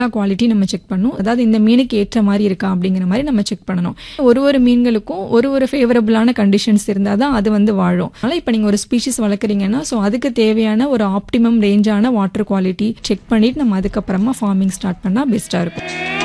Quality நம்ம check பண்ணணும் அதாவது இந்த மீனுக்கு ஏற்ற மாதிரி இருக்கா அப்படிங்கிற மாதிரி நம்ம செக் பண்ணணும் ஒரு ஒரு மீன்களுக்கும் ஒரு ஒரு ஃபேவரபிளான கண்டிஷன்ஸ் இருந்தால் தான் அது வந்து வாழும் அதனால் இப்போ நீங்கள் ஒரு ஸ்பீஷிஸ் வளர்க்குறீங்கன்னா ஸோ அதுக்கு தேவையான ஒரு ஆப்டிமம் ரேஞ்சான வாட்டர் குவாலிட்டி செக் பண்ணிட்டு நம்ம அதுக்கப்புறமா ஃபார்மிங் ஸ்டார்ட் பண்ணால் பெஸ்ட்டாக இருக்கும்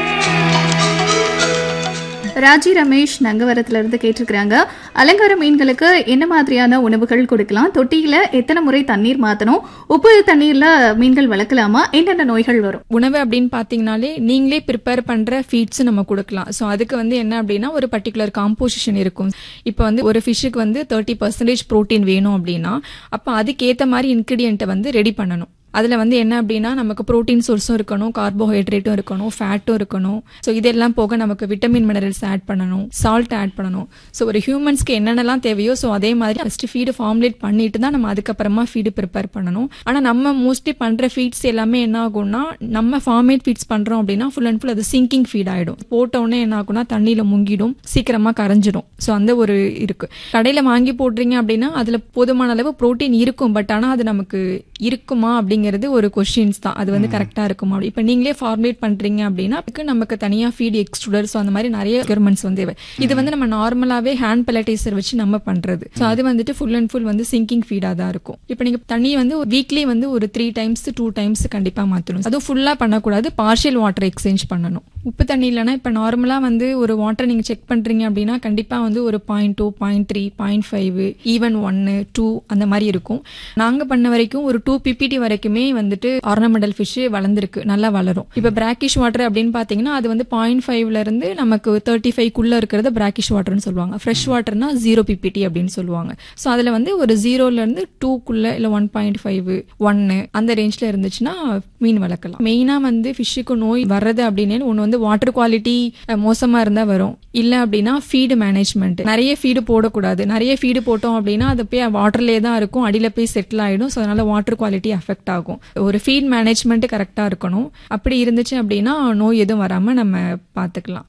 ராஜி ரமேஷ் நங்கவரத்துல இருந்து கேட்டிருக்கிறாங்க அலங்கார மீன்களுக்கு என்ன மாதிரியான உணவுகள் கொடுக்கலாம் தொட்டியில எத்தனை முறை தண்ணீர் மாத்தணும் உப்பு தண்ணீர்ல மீன்கள் வளர்க்கலாமா என்னென்ன நோய்கள் வரும் உணவு அப்படின்னு பார்த்தீங்கனாலே நீங்களே ப்ரிப்பேர் பண்ணுற ஃபீட்ஸ் நம்ம கொடுக்கலாம் ஸோ அதுக்கு வந்து என்ன அப்படின்னா ஒரு பர்டிகுலர் காம்போசிஷன் இருக்கும் இப்போ வந்து ஒரு ஃபிஷ்ஷுக்கு வந்து தேர்ட்டி பர்சன்டேஜ் ப்ரோட்டீன் வேணும் அப்படின்னா அப்போ அதுக்கேற்ற மாதிரி இன்க்ரீடியண்ட்டை வந்து ரெடி பண்ணணும் அதில் வந்து என்ன அப்படின்னா நமக்கு ப்ரோட்டீன் சோர்ஸும் இருக்கணும் கார்போஹைட்ரேட்டும் இருக்கணும் ஃபேட்டும் இருக்கணும் ஸோ இதெல்லாம் போக நமக்கு விட்டமின் மினரல்ஸ் ஆட் பண்ணணும் சால்ட் ஆட் பண்ணணும் ஸோ ஒரு ஹியூமன்ஸ்க்கு என்னென்னலாம் தேவையோ ஸோ அதே மாதிரி ஃபஸ்ட்டு ஃபீடு ஃபார்முலேட் பண்ணிட்டு தான் நம்ம அதுக்கப்புறமா ஃபீடு ப்ரிப்பேர் பண்ணணும் ஆனால் நம்ம மோஸ்ட்லி பண்ணுற ஃபீட்ஸ் எல்லாமே என்ன ஆகும்னா நம்ம ஃபார்மேட் ஃபீட்ஸ் பண்ணுறோம் அப்படின்னா ஃபுல் அண்ட் ஃபுல் அது சிங்கிங் ஃபீட் ஆகிடும் போட்டோடனே என்ன ஆகும்னா தண்ணியில் முங்கிடும் சீக்கிரமாக கரைஞ்சிடும் ஸோ அந்த ஒரு இருக்கு கடையில் வாங்கி போடுறீங்க அப்படின்னா அதில் போதுமான அளவு ப்ரோட்டீன் இருக்கும் பட் ஆனால் அது நமக்கு இருக்குமா அப்படிங்கிறது ஒரு கொஸ்டின்ஸ் தான் அது வந்து கரெக்டாக இருக்குமா அப்படி இப்போ நீங்களே ஃபார்முலேட் பண்ணுறீங்க அப்படின்னா அதுக்கு நமக்கு தனியாக ஃபீட் எக்ஸ்ட்ரூடர் ஸோ அந்த மாதிரி நிறைய ரெக்யர்மெண்ட்ஸ் வந்து தேவை. இது வந்து நம்ம நார்மலாகவே ஹேண்ட் பெலடைசர் வச்சு நம்ம பண்ணுறது ஸோ அது வந்துட்டு ஃபுல் அண்ட் ஃபுல் வந்து சிங்கிங் ஃபீடாக தான் இருக்கும் இப்போ நீங்கள் தண்ணியை வந்து வீக்லி வந்து ஒரு த்ரீ டைம்ஸ் டூ டைம்ஸ் கண்டிப்பாக மாற்றணும் அதுவும் ஃபுல்லாக பண்ணக்கூடாது பார்ஷியல் வாட்டர் எக்ஸ்சேஞ்ச் பண்ணணும் உப்பு தண்ணி இல்லைன்னா இப்போ நார்மலாக வந்து ஒரு வாட்டர் நீங்கள் செக் பண்ணுறீங்க அப்படின்னா கண்டிப்பாக வந்து ஒரு point two point three point five even ஒன்று டூ அந்த மாதிரி இருக்கும் நாங்கள் பண்ண வரைக்கும் ஒரு டூ பிபிடி வரைக்குமே வந்துட்டு ஆர்னமெண்டல் ஃபிஷ் வளர்ந்துருக்கு நல்லா வளரும் இப்போ பிராக்கிஷ் வாட்டர் அப்படின்னு பார்த்தீங்கன்னா அது வந்து பாயிண்ட் ஃபைவ்ல இருந்து நமக்கு தேர்ட்டி ஃபைவ்க்குள்ள இருக்கிறது பிராக்கிஷ் வாட்டர்னு சொல்லுவாங்க ஃப்ரெஷ் வாட்டர்னா ஜீரோ பிபிடி அப்படின்னு சொல்லுவாங்க ஸோ அதில் வந்து ஒரு ஜீரோல இருந்து டூக்குள்ள இல்லை ஒன் பாயிண்ட் ஃபைவ் ஒன்னு அந்த ரேஞ்சில் இருந்துச்சுன்னா மீன் வளர்க்கலாம் மெயினாக வந்து ஃபிஷ்ஷுக்கு நோய் வர்றது அப்படின்னு ஒன்று வந்து வாட்டர் குவாலிட்டி மோசமாக இருந்தால் வரும் இல்லை அப்படின்னா ஃபீடு மேனேஜ்மெண்ட் நிறைய ஃபீடு போடக்கூடாது நிறைய ஃபீடு போட்டோம் அப்படின்னா அது போய் வாட்டர்லேயே தான் இருக்கும் அடியில் போய் செட்டில் ஆகிடும் ஸோ அதனால வாட்டர் குவாலிட்டி அஃபெக்ட் ஆகும் ஒரு ஃபீட் மேனேஜ்மெண்ட் கரெக்டாக இருக்கணும் அப்படி இருந்துச்சு அப்படின்னா நோய் எதுவும் வராமல் நம்ம பார்த்துக்கலாம்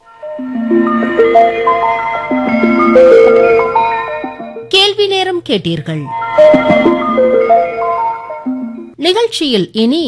கேள்வி நேரம் கேட்டீர்கள் நிகழ்ச்சியில் இனி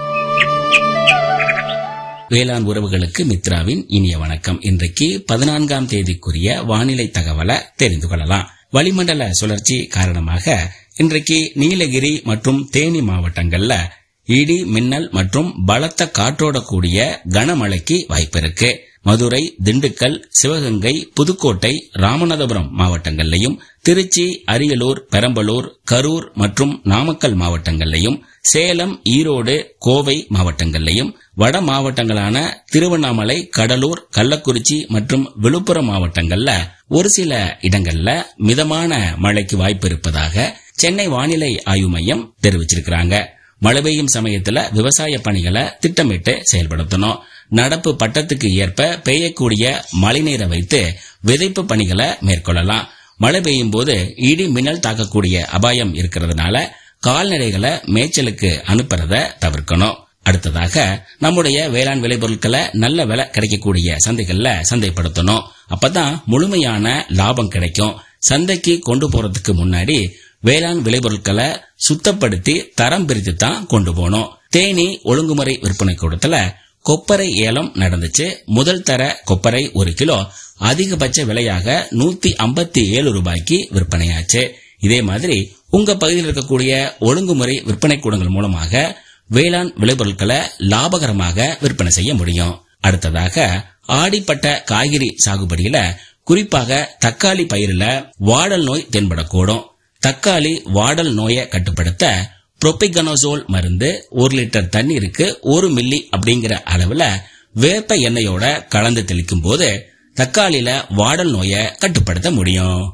வேளாண் உறவுகளுக்கு மித்ராவின் இனிய வணக்கம் இன்றைக்கு பதினான்காம் தேதிக்குரிய வானிலை தகவலை தெரிந்து கொள்ளலாம் வளிமண்டல சுழற்சி காரணமாக இன்றைக்கு நீலகிரி மற்றும் தேனி மாவட்டங்கள்ல இடி மின்னல் மற்றும் பலத்த காற்றோட கூடிய கனமழைக்கு வாய்ப்பிருக்கு மதுரை திண்டுக்கல் சிவகங்கை புதுக்கோட்டை ராமநாதபுரம் மாவட்டங்கள்லையும் திருச்சி அரியலூர் பெரம்பலூர் கரூர் மற்றும் நாமக்கல் மாவட்டங்கள்லையும் சேலம் ஈரோடு கோவை மாவட்டங்கள்லையும் வட மாவட்டங்களான திருவண்ணாமலை கடலூர் கள்ளக்குறிச்சி மற்றும் விழுப்புரம் மாவட்டங்கள்ல ஒரு சில இடங்கள்ல மிதமான மழைக்கு வாய்ப்பு இருப்பதாக சென்னை வானிலை ஆய்வு மையம் தெரிவிச்சிருக்கிறாங்க மழை பெய்யும் சமயத்துல விவசாய பணிகளை திட்டமிட்டு செயல்படுத்தணும் நடப்பு பட்டத்துக்கு ஏற்ப பெய்யக்கூடிய மழைநீரை வைத்து விதைப்பு பணிகளை மேற்கொள்ளலாம் மழை பெய்யும் போது இடி மின்னல் தாக்கக்கூடிய அபாயம் இருக்கிறதுனால கால்நடைகளை மேய்ச்சலுக்கு அனுப்புறத தவிர்க்கணும் அடுத்ததாக நம்முடைய வேளாண் விளைபொருட்களை நல்ல விலை கிடைக்கக்கூடிய சந்தைகள்ல சந்தைப்படுத்தணும் அப்பதான் முழுமையான லாபம் கிடைக்கும் சந்தைக்கு கொண்டு போறதுக்கு முன்னாடி வேளாண் விளைபொருட்களை சுத்தப்படுத்தி தரம் பிரித்து தான் கொண்டு போனோம் தேனி ஒழுங்குமுறை விற்பனை கூடத்துல கொப்பரை ஏலம் நடந்துச்சு முதல் தர கொப்பரை ஒரு கிலோ அதிகபட்ச விலையாக நூத்தி ஐம்பத்தி ஏழு ரூபாய்க்கு விற்பனையாச்சு இதே மாதிரி உங்க பகுதியில் இருக்கக்கூடிய ஒழுங்குமுறை விற்பனை கூடங்கள் மூலமாக வேளாண் விளைபொருட்களை லாபகரமாக விற்பனை செய்ய முடியும் அடுத்ததாக ஆடிப்பட்ட காய்கறி சாகுபடியில குறிப்பாக தக்காளி பயிரில வாடல் நோய் தென்படக்கூடும் தக்காளி வாடல் நோயை கட்டுப்படுத்த புரோபிகனோசோல் மருந்து ஒரு லிட்டர் தண்ணீருக்கு ஒரு மில்லி அப்படிங்கிற அளவுல வேப்ப எண்ணெயோட கலந்து தெளிக்கும் போது தக்காளியில வாடல் நோயை கட்டுப்படுத்த முடியும்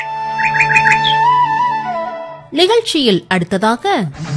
நிகழ்ச்சியில் அடுத்ததாக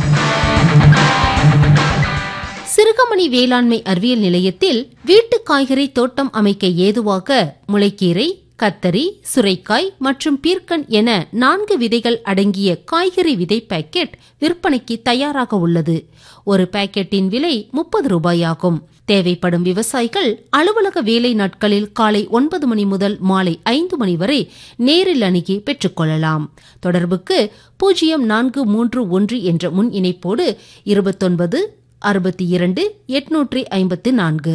சிறுகமணி வேளாண்மை அறிவியல் நிலையத்தில் வீட்டு காய்கறி தோட்டம் அமைக்க ஏதுவாக முளைக்கீரை கத்தரி சுரைக்காய் மற்றும் பீர்க்கன் என நான்கு விதைகள் அடங்கிய காய்கறி விதை பாக்கெட் விற்பனைக்கு தயாராக உள்ளது ஒரு பாக்கெட்டின் விலை முப்பது ரூபாயாகும் தேவைப்படும் விவசாயிகள் அலுவலக வேலை நாட்களில் காலை ஒன்பது மணி முதல் மாலை ஐந்து மணி வரை நேரில் அணுகி பெற்றுக்கொள்ளலாம் தொடர்புக்கு பூஜ்ஜியம் நான்கு மூன்று ஒன்று என்ற முன் இணைப்போடு இருபத்தொன்பது அறுபத்தி இரண்டு எட்நூற்றி ஐம்பத்து நான்கு